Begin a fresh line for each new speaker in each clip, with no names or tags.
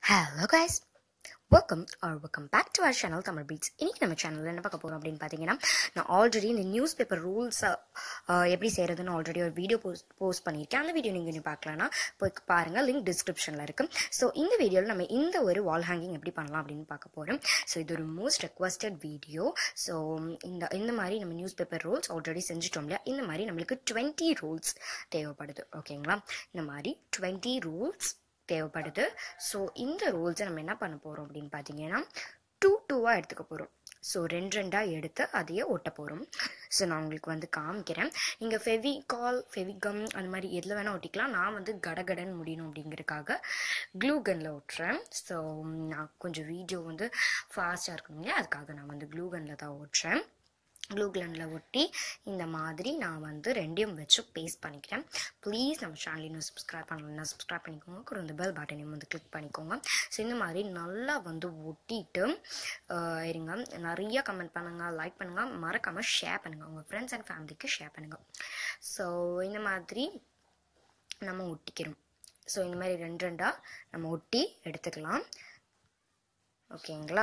hello guys welcome or welcome back to our channel Tamil beats இன்னைக்கு நம்ம சேனலில் என்ன பார்க்க போகிறோம் அப்படின்னு பார்த்தீங்கன்னா நான் ஆல்ரெடி இந்த நியூஸ் பேப்பர் ரூல்ஸ் எப்படி செய்கிறதுன்னு ஆல்ரெடி ஒரு வீடியோ போஸ்ட் போஸ்ட் பண்ணியிருக்கேன் அந்த வீடியோ நீங்கள் இன்னும் பார்க்கலன்னா போய் பாருங்கள் லிங்க் டிஸ்கிரிப்ஷனில் இருக்குது ஸோ இந்த வீடியோவில் நம்ம இந்த ஒரு வால் ஹேங்கிங் எப்படி பண்ணலாம் அப்படின்னு பார்க்க போகிறோம் ஸோ இது ஒரு மோஸ்ட் ரெக்வஸ்டட் வீடியோ ஸோ இந்த இந்த மாதிரி நம்ம நியூஸ் பேப்பர் ரூல்ஸ் ஆல்ரெடி செஞ்சுட்டோம் இல்லையா இந்த மாதிரி நம்மளுக்கு டுவெண்ட்டி ரூல்ஸ் தேவைப்படுது ஓகேங்களா இந்த மாதிரி டுவெண்ட்டி ரூல்ஸ் தேவைப்படுது ஸோ இந்த ரூல்ஸை நம்ம என்ன பண்ண போகிறோம் அப்படின்னு பார்த்தீங்கன்னா டூ டூவாக எடுத்துக்க போகிறோம் ஸோ ரெண்டு ரெண்டாக எடுத்து அதையே ஒட்ட போகிறோம் ஸோ நான் உங்களுக்கு வந்து காமிக்கிறேன் நீங்கள் ஃபெவிகால் ஃபெவிகம் அந்த மாதிரி எதில் வேணால் ஒட்டிக்கலாம் நான் வந்து கடகடன் முடியணும் அப்படிங்கிறதுக்காக க்ளூ கனில் ஒட்டுறேன் ஸோ நான் கொஞ்சம் வீடியோ வந்து ஃபாஸ்ட்டாக இருக்கணும் இல்லையா அதுக்காக நான் வந்து க்ளூ கனில் தான் ஓட்டுறேன் க்ளூ கனில் ஒட்டி இந்த மாதிரி நான் வந்து ரெண்டையும் வச்சு பேஸ்ட் பண்ணிக்கிறேன் ப்ளீஸ் நம்ம சேனல் இன்னும் சப்ஸ்கிரைப் பண்ணலன்னா சப்ஸ்கிரைப் பண்ணிக்கோங்க கூட இந்த பெல் பட்டனையும் வந்து கிளிக் பண்ணிக்கோங்க ஸோ இந்த மாதிரி நல்லா வந்து ஒட்டிட்டு ஆஹ், இருங்க நிறைய கமெண்ட் பண்ணுங்கள் லைக் பண்ணுங்கள் மறக்காமல் ஷேர் பண்ணுங்கள் உங்கள் ஃப்ரெண்ட்ஸ் அண்ட் ஃபேமிலிக்கு ஷேர் பண்ணுங்கள் ஸோ இந்த மாதிரி நம்ம ஒட்டிக்கிறோம் ஸோ இந்த மாதிரி ரெண்டு ரெண்டாக நம்ம ஒட்டி எடுத்துக்கலாம் ஓகேங்களா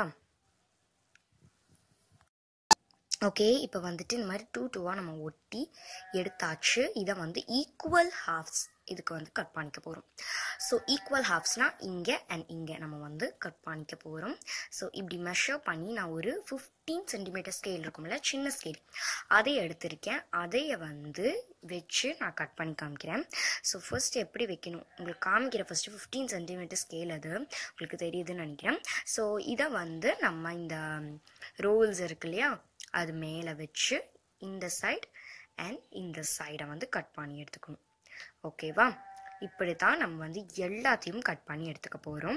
ஓகே இப்போ வந்துட்டு இந்த மாதிரி டூ டூவாக நம்ம ஒட்டி எடுத்தாச்சு இதை வந்து ஈக்குவல் ஹாஃப்ஸ் இதுக்கு வந்து கட் பண்ணிக்க போகிறோம் ஸோ ஈக்குவல் ஹாஃப்ஸ்னால் இங்கே அண்ட் இங்கே நம்ம வந்து கட் பண்ணிக்க போகிறோம் ஸோ இப்படி மெஷர் பண்ணி நான் ஒரு ஃபிஃப்டீன் சென்டிமீட்டர் ஸ்கேல் இருக்கும்ல சின்ன ஸ்கேல் அதை எடுத்திருக்கேன் அதைய வந்து வச்சு நான் கட் பண்ணி காமிக்கிறேன் ஸோ ஃபர்ஸ்ட் எப்படி வைக்கணும் உங்களுக்கு காமிக்கிற ஃபஸ்ட்டு ஃபிஃப்டீன் சென்டிமீட்டர் ஸ்கேல் அது உங்களுக்கு தெரியுதுன்னு நினைக்கிறேன் ஸோ இதை வந்து நம்ம இந்த ரோல்ஸ் இருக்கு இல்லையா அது மேலே வச்சு இந்த சைடு அண்ட் இந்த சைடை வந்து கட் பண்ணி எடுத்துக்கணும் ஓகேவா இப்படி தான் நம்ம வந்து எல்லாத்தையும் கட் பண்ணி எடுத்துக்க போகிறோம்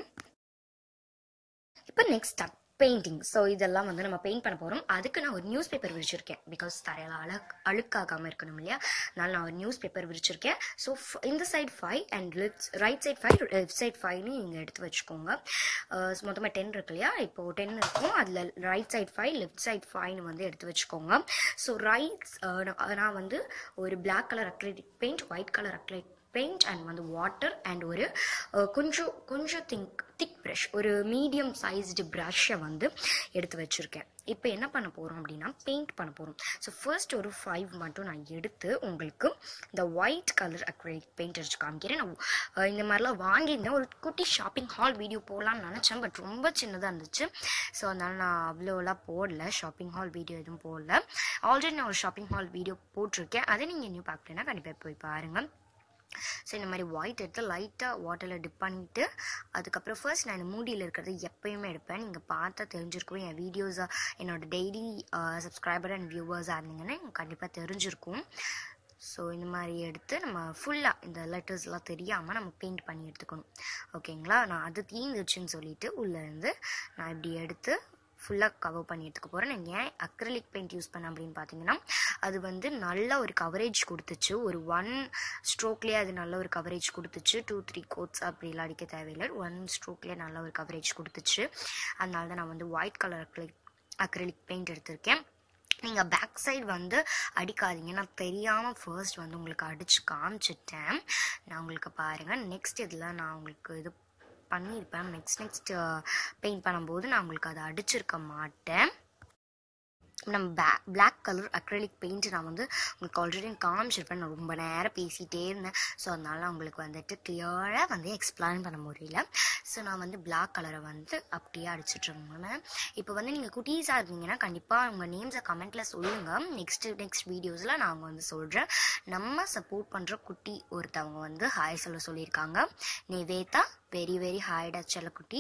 இப்போ நெக்ஸ்ட் ஸ்டெப் பெயிண்டிங் ஸோ இதெல்லாம் வந்து நம்ம பெயிண்ட் பண்ண போகிறோம் அதுக்கு நான் ஒரு நியூஸ் பேப்பர் விரிச்சிருக்கேன் பிகாஸ் தரையில் அழக் அழுக்காகாமல் இருக்கணும் இல்லையா அதனால நான் ஒரு நியூஸ் பேப்பர் விரிச்சிருக்கேன் ஸோ இந்த side five and left right side five left side ஃபைவ்னு நீங்கள் எடுத்து வச்சுக்கோங்க மொத்தமாக டென் இருக்கு இல்லையா இப்போது டென் இருக்கும் அதில் right side five left side ஃபைவ்னு வந்து எடுத்து வச்சுக்கோங்க ஸோ ரைட் நான் வந்து ஒரு black colour acrylic paint white colour acrylic paint and வந்து வாட்டர் அண்ட் ஒரு அஹ், கொஞ்சம் கொஞ்சம் திங்க் திக் ப்ரஷ் ஒரு மீடியம் சைஸ்டு ப்ரஷ்ஷை வந்து எடுத்து வச்சுருக்கேன் இப்போ என்ன பண்ண போகிறோம் அப்படின்னா பெயிண்ட் பண்ண போகிறோம் ஸோ ஃபர்ஸ்ட் ஒரு ஃபைவ் மட்டும் நான் எடுத்து உங்களுக்கு இந்த ஒயிட் கலர் அக்ரிலிக் பெயிண்ட் அடிச்சு காமிக்கிறேன் நான் அஹ், இந்த மாதிரிலாம் வாங்கியிருந்தேன் ஒரு குட்டி ஷாப்பிங் ஹால் வீடியோ போடலாம்னு நினச்சேன் பட் ரொம்ப சின்னதாக இருந்துச்சு ஸோ அதனால நான் அவ்வளோலாம் போடல ஷாப்பிங் ஹால் வீடியோ எதுவும் போடல ஆல்ரெடி நான் ஒரு ஷாப்பிங் ஹால் வீடியோ போட்டிருக்கேன் அதை நீங்கள் இன்னும் பார்க்கலன்னா கண்டிப்பாக போய் பாருங்கள் ஸோ இந்த மாதிரி ஒயிட் எடுத்து லைட்டாக வாட்டரில் டிப் பண்ணிவிட்டு அதுக்கப்புறம் ஃபர்ஸ்ட் நான் இந்த மூடியில் இருக்கிறது எப்பயுமே எடுப்பேன் நீங்கள் பார்த்தா தெரிஞ்சிருக்கும் என் வீடியோஸாக என்னோட டெய்லி சப்ஸ்கிரைபர் அண்ட் வியூவர்ஸாக இருந்தீங்கன்னா எனக்கு கண்டிப்பாக தெரிஞ்சிருக்கும் ஸோ இந்த மாதிரி எடுத்து நம்ம ஃபுல்லாக இந்த லெட்டர்ஸ்லாம் தெரியாமல் நம்ம பெயிண்ட் பண்ணி எடுத்துக்கணும் ஓகேங்களா நான் அது தீந்துச்சுன்னு சொல்லிட்டு உள்ளேருந்து நான் இப்படி எடுத்து ஃபுல்லாக கவர் பண்ணி எடுத்துக்க போகிறேன் நான் ஏன் அக்ரலிக் பெயிண்ட் யூஸ் பண்ணேன் அப்படின்னு பார்த்தீங்கன்னா அது வந்து நல்ல ஒரு கவரேஜ் கொடுத்துச்சு ஒரு ஒன் ஸ்ட்ரோக்லேயே அது நல்ல ஒரு கவரேஜ் கொடுத்துச்சு டூ த்ரீ கோட்ஸ் அப்படிலாம் அடிக்க தேவையில்லை ஒன் ஸ்ட்ரோக்லேயே நல்ல ஒரு கவரேஜ் கொடுத்துச்சு அதனால தான் நான் வந்து white colour acrylic acrylic paint எடுத்திருக்கேன் நீங்கள் பேக் சைடு வந்து அடிக்காதீங்க நான் தெரியாமல் ஃபர்ஸ்ட் வந்து உங்களுக்கு அடித்து காமிச்சிட்டேன் நான் உங்களுக்கு பாருங்கள் நெக்ஸ்ட் இதில் நான் உங்களுக்கு இது பண்ணியிருப்பேன் நெக்ஸ்ட் நெக்ஸ்ட் பெயிண்ட் பண்ணும்போது நான் உங்களுக்கு அதை அடிச்சிருக்க மாட்டேன் நம்ம பே பிளாக் கலர் அக்ரலிக் பெயிண்ட் நான் வந்து உங்களுக்கு ஆல்ரெடி காமிச்சிருப்பேன் நான் ரொம்ப நேரம் பேசிகிட்டே இருந்தேன் ஸோ அதனால உங்களுக்கு வந்துட்டு கிளியராக வந்து எக்ஸ்பிளைன் பண்ண முடியல ஸோ நான் வந்து பிளாக் கலரை வந்து அப்படியே அடிச்சிட்ருந்தேன் இப்போ வந்து நீங்கள் குட்டீஸாக இருந்தீங்கன்னா கண்டிப்பாக உங்கள் நேம்ஸை கமெண்ட்டில் சொல்லுங்கள் நெக்ஸ்ட் நெக்ஸ்ட் வீடியோஸில் நாங்கள் வந்து சொல்கிறேன் நம்ம சப்போர்ட் பண்ணுற குட்டி ஒருத்தவங்க வந்து ஹாய் சொல்ல சொல்லியிருக்காங்க நிவேதா வெரி வெரி ஹாய்டா செல்லக்குட்டி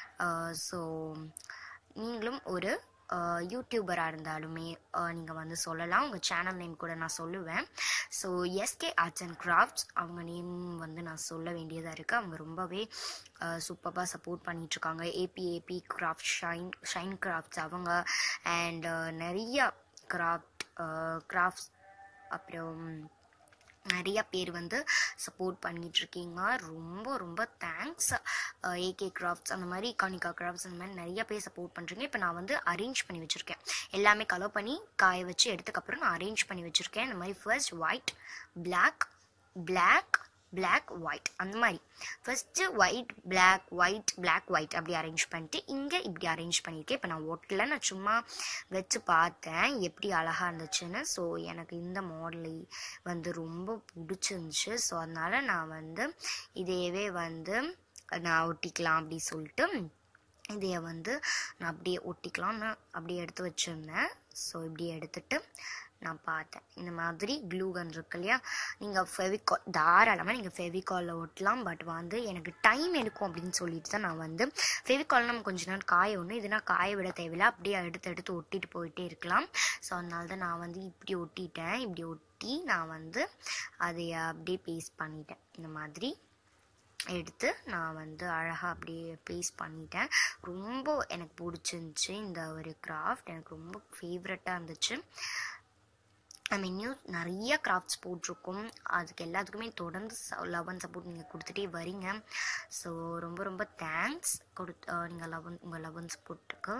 ஸோ நீங்களும் ஒரு யூடியூபராக இருந்தாலுமே நீங்கள் வந்து சொல்லலாம் உங்கள் சேனல் நேம் கூட நான் சொல்லுவேன் so S K arts and crafts அவங்க நேம் வந்து நான் சொல்ல வேண்டியதாக இருக்குது அவங்க ரொம்பவே சூப்பராக சப்போர்ட் பண்ணிகிட்ருக்காங்க A B A B craft shine shine crafts அவங்க அண்ட் நிறைய கிராஃப்ட் கிராஃப்ட்ஸ் அப்புறம் நிறைய பேர் வந்து சப்போர்ட் பண்ணிட்டு இருக்கீங்க ரொம்ப ரொம்ப தேங்க்ஸ் ஏகே கிராஃப்ட்ஸ் அந்த மாதிரி கானிகா கிராஃப்ட்ஸ் அந்த மாதிரி நிறைய பேர் சப்போர்ட் பண்ணுறீங்க இப்போ நான் வந்து அரேஞ்ச் பண்ணி வச்சுருக்கேன் எல்லாமே கலர் பண்ணி காய வச்சு எடுத்ததுக்கப்புறம் நான் அரேஞ்ச் பண்ணி வச்சுருக்கேன் இந்த மாதிரி first white black black black white அந்த மாதிரி first white black white black white அப்படி அரேஞ்ச் பண்ணிட்டு இங்கே இப்படி அரேஞ்ச் பண்ணியிருக்கேன் இப்போ நான் ஒட்டல நான் சும்மா வச்சு பார்த்தேன் எப்படி அழகாக இருந்துச்சுன்னு ஸோ எனக்கு இந்த மாடல் வந்து ரொம்ப பிடிச்சிருந்துச்சு ஸோ அதனால் நான் வந்து இதையவே வந்து நான் ஒட்டிக்கலாம் அப்படி சொல்லிட்டு இதைய வந்து நான் அப்படியே ஒட்டிக்கலாம்னு அப்படியே எடுத்து வச்சுருந்தேன் ஸோ இப்படி எடுத்துட்டு நான் பார்த்தேன் இந்த மாதிரி க்ளூ கன் இருக்கு இல்லையா நீங்கள் ஃபெவிகால் தாராளமாக நீங்கள் ஃபெவிகாலில் ஒட்டலாம் பட் வந்து எனக்கு டைம் எடுக்கும் அப்படின்னு சொல்லிட்டு தான் நான் வந்து ஃபெவிகால் நம்ம கொஞ்ச நேரம் காய ஒன்று இதுனா காய விட தேவையில்ல அப்படியே எடுத்து எடுத்து ஒட்டிட்டு போயிட்டே இருக்கலாம் ஸோ அதனால தான் நான் வந்து இப்படி ஒட்டிட்டேன் இப்படி ஒட்டி நான் வந்து அதை அப்படியே பேஸ்ட் பண்ணிட்டேன் இந்த மாதிரி எடுத்து நான் வந்து அழகாக அப்படியே பேஸ்ட் பண்ணிட்டேன் ரொம்ப எனக்கு பிடிச்சிருந்துச்சி இந்த ஒரு கிராஃப்ட் எனக்கு ரொம்ப ஃபேவரட்டாக இருந்துச்சு ஐ மீன் நியூ நிறைய கிராஃப்ட்ஸ் போட்டிருக்கோம் அதுக்கு எல்லாத்துக்குமே தொடர்ந்து லவ் அண்ட் சப்போர்ட் நீங்கள் கொடுத்துட்டே வரீங்க ஸோ ரொம்ப ரொம்ப தேங்க்ஸ் கொடுத்து நீங்கள் லவ் உங்கள் லவ் அண்ட் சப்போர்ட்டுக்கு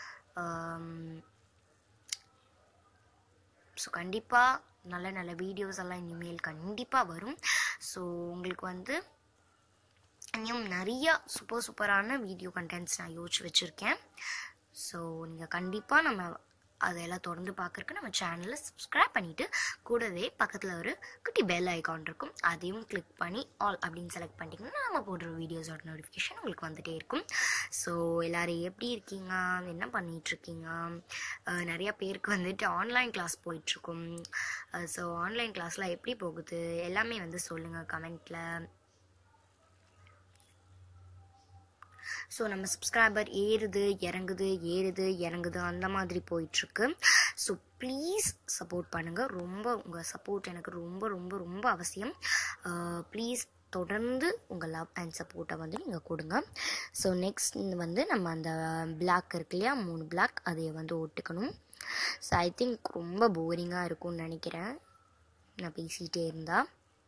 ஸோ கண்டிப்பாக நல்ல நல்ல வீடியோஸ் எல்லாம் இனிமேல் கண்டிப்பாக வரும் ஸோ உங்களுக்கு வந்து இன்னும் நிறைய சூப்பர் சூப்பரான வீடியோ கண்டென்ட்ஸ் நான் யோசிச்சு வச்சுருக்கேன் ஸோ நீங்கள் கண்டிப்பாக நம்ம அதெல்லாம் தொடர்ந்து பார்க்குறக்கு நம்ம சேனலை சப்ஸ்கிரைப் பண்ணிவிட்டு கூடவே பக்கத்தில் ஒரு குட்டி பெல் ஐக்கான் இருக்கும் அதையும் கிளிக் பண்ணி ஆல் அப்படின்னு செலக்ட் பண்ணிட்டீங்கன்னா நம்ம போடுற வீடியோஸோட நோட்டிஃபிகேஷன் உங்களுக்கு வந்துகிட்டே இருக்கும் ஸோ எல்லோரும் எப்படி இருக்கீங்க என்ன பண்ணிகிட்ருக்கீங்க நிறைய பேருக்கு வந்துட்டு ஆன்லைன் கிளாஸ் போயிட்டுருக்கும் ஸோ ஆன்லைன் கிளாஸ்லாம் எப்படி போகுது எல்லாமே வந்து சொல்லுங்கள் கமெண்ட்டில் ஸோ நம்ம சப்ஸ்கிரைபர் ஏறுது இறங்குது ஏறுது இறங்குது அந்த மாதிரி போயிட்டுருக்கு ஸோ ப்ளீஸ் சப்போர்ட் பண்ணுங்கள் ரொம்ப உங்கள் சப்போர்ட் எனக்கு ரொம்ப ரொம்ப ரொம்ப அவசியம் ப்ளீஸ் தொடர்ந்து உங்கள் லவ் அண்ட் சப்போர்ட்டை வந்து நீங்கள் கொடுங்க ஸோ நெக்ஸ்ட் வந்து நம்ம அந்த பிளாக் இருக்கு இல்லையா மூணு பிளாக் அதை வந்து ஒட்டுக்கணும் ஸோ ஐ திங்க் ரொம்ப போரிங்காக இருக்கும்னு நினைக்கிறேன் நான் பேசிகிட்டே இருந்தால்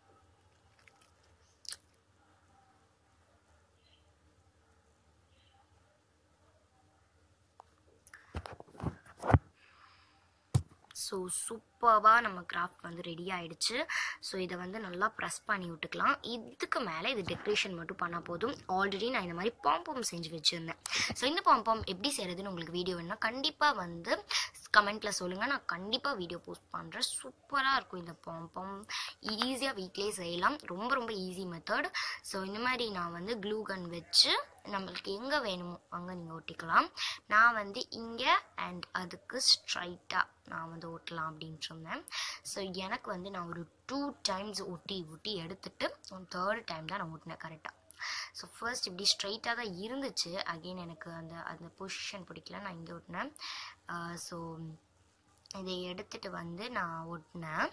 ஸோ சூப்பராக நம்ம கிராஃப்ட் வந்து ரெடி ஆயிடுச்சு ஸோ இதை வந்து நல்லா ப்ரெஸ் பண்ணி விட்டுக்கலாம் இதுக்கு மேலே இது டெக்கரேஷன் மட்டும் பண்ணால் போதும் ஆல்ரெடி நான் இந்த மாதிரி பாம்பம் செஞ்சு வச்சுருந்தேன் ஸோ இந்த பாம்பம் எப்படி செய்கிறதுன்னு உங்களுக்கு வீடியோ வேணும்னா கண்டிப்பாக வந்து கமெண்ட்டில் சொல்லுங்கள் நான் கண்டிப்பாக வீடியோ போஸ்ட் பண்ணுறேன் சூப்பராக இருக்கும் இந்த பாம்பம் ஈஸியாக வீட்லேயே செய்யலாம் ரொம்ப ரொம்ப ஈஸி மெத்தட் ஸோ இந்த மாதிரி நான் வந்து க்ளூ கன் வச்சு நம்மளுக்கு எங்கே வேணுமோ அங்கே நீங்கள் ஒட்டிக்கலாம் நான் வந்து இங்கே அண்ட் அதுக்கு ஸ்ட்ரைட்டாக நான் வந்து ஒட்டலாம் அப்படின்ட்டு இருந்தேன் ஸோ எனக்கு வந்து நான் ஒரு டூ டைம்ஸ் ஒட்டி ஒட்டி எடுத்துட்டு தேர்ட் டைம் தான் நான் ஒட்டினேன் கரெக்டாக ஸோ ஃபர்ஸ்ட் இப்படி ஸ்ட்ரைட்டாக தான் இருந்துச்சு அகெயின் எனக்கு அந்த அந்த பொசிஷன் பிடிக்கல நான் இங்கே ஒட்டினேன் ஸோ இதை எடுத்துட்டு வந்து நான் ஒட்டினேன்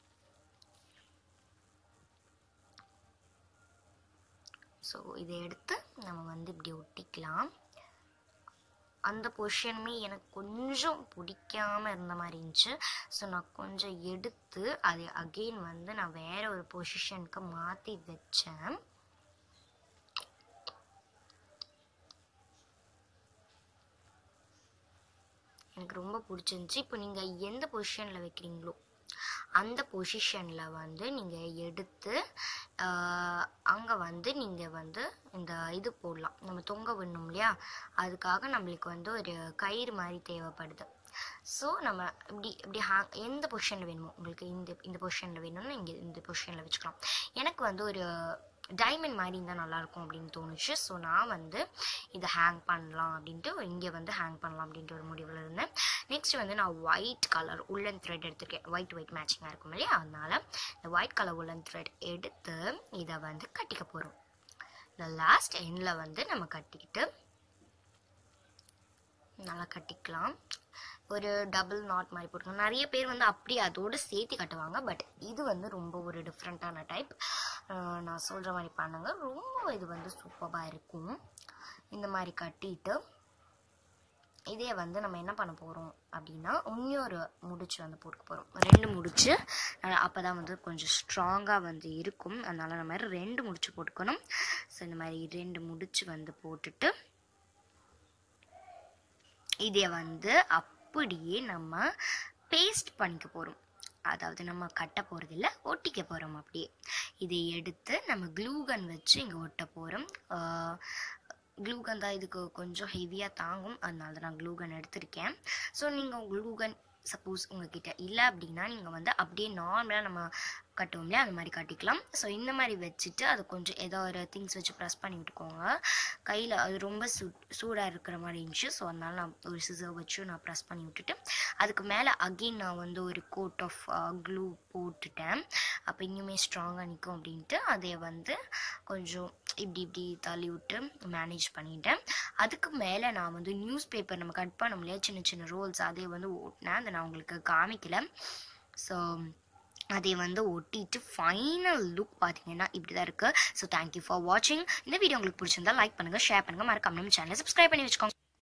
ஸோ இதை எடுத்து நம்ம வந்து இப்படி ஒட்டிக்கலாம் அந்த பொசிஷனுமே எனக்கு கொஞ்சம் பிடிக்காம இருந்த மாதிரி இருந்துச்சு ஸோ நான் கொஞ்சம் எடுத்து அதை அகெயின் வந்து நான் வேற ஒரு பொசிஷனுக்கு மாற்றி வச்சேன் எனக்கு ரொம்ப பிடிச்சிருந்துச்சி இப்போ நீங்கள் எந்த பொசிஷனில் வைக்கிறீங்களோ அந்த பொசிஷனில் வந்து நீங்கள் எடுத்து அங்கே வந்து நீங்கள் வந்து இந்த இது போடலாம் நம்ம தொங்க விடணும் இல்லையா அதுக்காக நம்மளுக்கு வந்து ஒரு கயிறு மாதிரி தேவைப்படுது ஸோ நம்ம இப்படி இப்படி ஹேங் எந்த பொசிஷனில் வேணுமோ உங்களுக்கு இந்த இந்த பொசிஷனில் வேணும்னா இங்கே இந்த பொசிஷனில் வச்சுக்கலாம் எனக்கு வந்து ஒரு டைமண்ட் மாதிரி இருந்தால் நல்லாயிருக்கும் அப்படின்னு தோணுச்சு ஸோ நான் வந்து இதை ஹேங் பண்ணலாம் அப்படின்ட்டு இங்கே வந்து ஹேங் பண்ணலாம் அப்படின்ட்டு ஒரு முடிவில் இருந்தேன் நெக்ஸ்ட் வந்து நான் ஒயிட் கலர் உள்ளன் த்ரெட் எடுத்துருக்கேன் ஒயிட் ஒயிட் மேட்சிங்காக இருக்கும் இல்லையா அதனால் இந்த ஒயிட் கலர் உள்ளன் த்ரெட் எடுத்து இதை வந்து கட்டிக்க போகிறோம் இந்த லாஸ்ட் எண்டில் வந்து நம்ம கட்டிக்கிட்டு நல்லா கட்டிக்கலாம் ஒரு டபுள் நாட் மாதிரி போட்டுக்கணும் நிறைய பேர் வந்து அப்படி அதோடு சேர்த்து கட்டுவாங்க பட் இது வந்து ரொம்ப ஒரு டிஃப்ரெண்ட்டான டைப் நான் சொல்கிற மாதிரி பண்ணுங்க ரொம்ப இது வந்து சூப்பராக இருக்கும் இந்த மாதிரி கட்டிட்டு இதே வந்து நம்ம என்ன பண்ண போகிறோம் அப்படின்னா இன்னொரு முடிச்சு வந்து போட்டுக்க போகிறோம் ரெண்டு முடிச்சு அப்போ தான் வந்து கொஞ்சம் ஸ்ட்ராங்காக வந்து இருக்கும் அதனால் நம்ம ரெண்டு முடிச்சு போட்டுக்கணும் ஸோ இந்த மாதிரி ரெண்டு முடிச்சு வந்து போட்டுட்டு இதை வந்து அப்படியே நம்ம பேஸ்ட் பண்ணிக்க போகிறோம் அதாவது நம்ம கட்ட போகிறது இல்லை ஒட்டிக்க போகிறோம் அப்படியே இதை எடுத்து நம்ம க்ளூகன் வச்சு இங்கே ஒட்ட போகிறோம் க்ளூகன் தான் இதுக்கு கொஞ்சம் ஹெவியாக தாங்கும் அதனால தான் நான் க்ளூகன் எடுத்திருக்கேன் ஸோ நீங்கள் க்ளூகன் சப்போஸ் உங்ககிட்ட இல்லை அப்படின்னா நீங்கள் வந்து அப்படியே நார்மலாக நம்ம கட்டுவோம் இல்லையா அந்த மாதிரி கட்டிக்கலாம் ஸோ இந்த மாதிரி வச்சுட்டு அது கொஞ்சம் ஏதோ ஒரு திங்ஸ் வச்சு ப்ரெஸ் பண்ணி விட்டுக்கோங்க கையில் அது ரொம்ப சூ சூடாக இருக்கிற மாதிரி இருந்துச்சு ஸோ அதனால நான் ஒரு சிசர் வச்சு நான் ப்ரெஸ் பண்ணி விட்டுட்டு அதுக்கு மேலே அகெயின் நான் வந்து ஒரு கோட் ஆஃப் க்ளூ போட்டுட்டேன் அப்போ இன்னுமே ஸ்ட்ராங்காக நிற்கும் அப்படின்ட்டு அதை வந்து கொஞ்சம் இப்படி இப்படி தள்ளி விட்டு மேனேஜ் பண்ணிட்டேன் அதுக்கு மேலே நான் வந்து நியூஸ் பேப்பர் நம்ம கட் பண்ண முடியாது சின்ன சின்ன ரோல்ஸ் அதை வந்து ஓட்டினேன் அதை நான் உங்களுக்கு காமிக்கல ஸோ அதை வந்து ஒட்டிட்டு ஃபைனல் லுக் பார்த்தீங்கன்னா இப்படி தான் இருக்குது ஸோ தேங்க்யூ ஃபார் வாட்சிங் இந்த வீடியோ உங்களுக்கு பிடிச்சிருந்தா லைக் பண்ணுங்கள் ஷேர் பண்ணுங்கள் மறக்காம நம்ம சேனலை சப்ஸ்கிரைப் பண்ணி வச்சுக்கோங்க